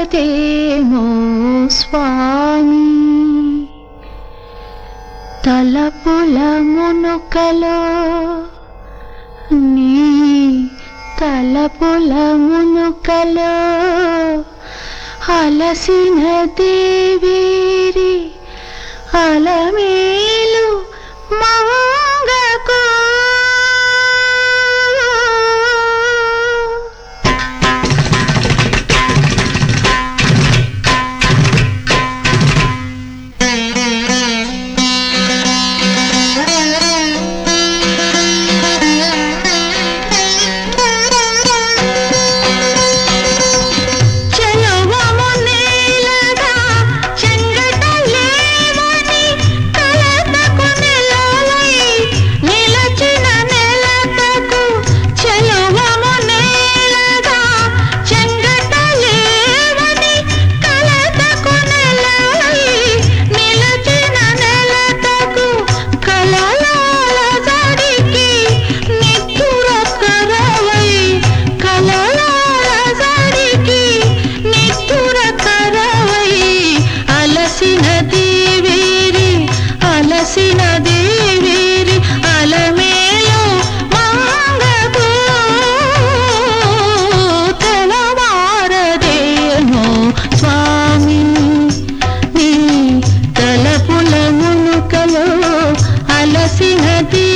తెలవారదేమో స్వామి తలపుల మునుకలో నీ తలపుల మునుకలో అలసిన దేవేరి అలమేలు మంగకు చెలువము నేలగా చెంగటలేవని కలతకు నెలవై నిలచిన నెలతకు చెలువము నేలగా చెంగటలేవని కలతకు నెలవై నిలచిన నెలతకు కలలాల జడికి నిత్తుర కరవై కలలాల జడికి నిత్తుర కరవై అలసిన దేవేరి అలసిన దేవేరి అలమేలు మంగకు తెలవారదేమో స్వామి నీ తలపుల మునుకలో అలసిన దే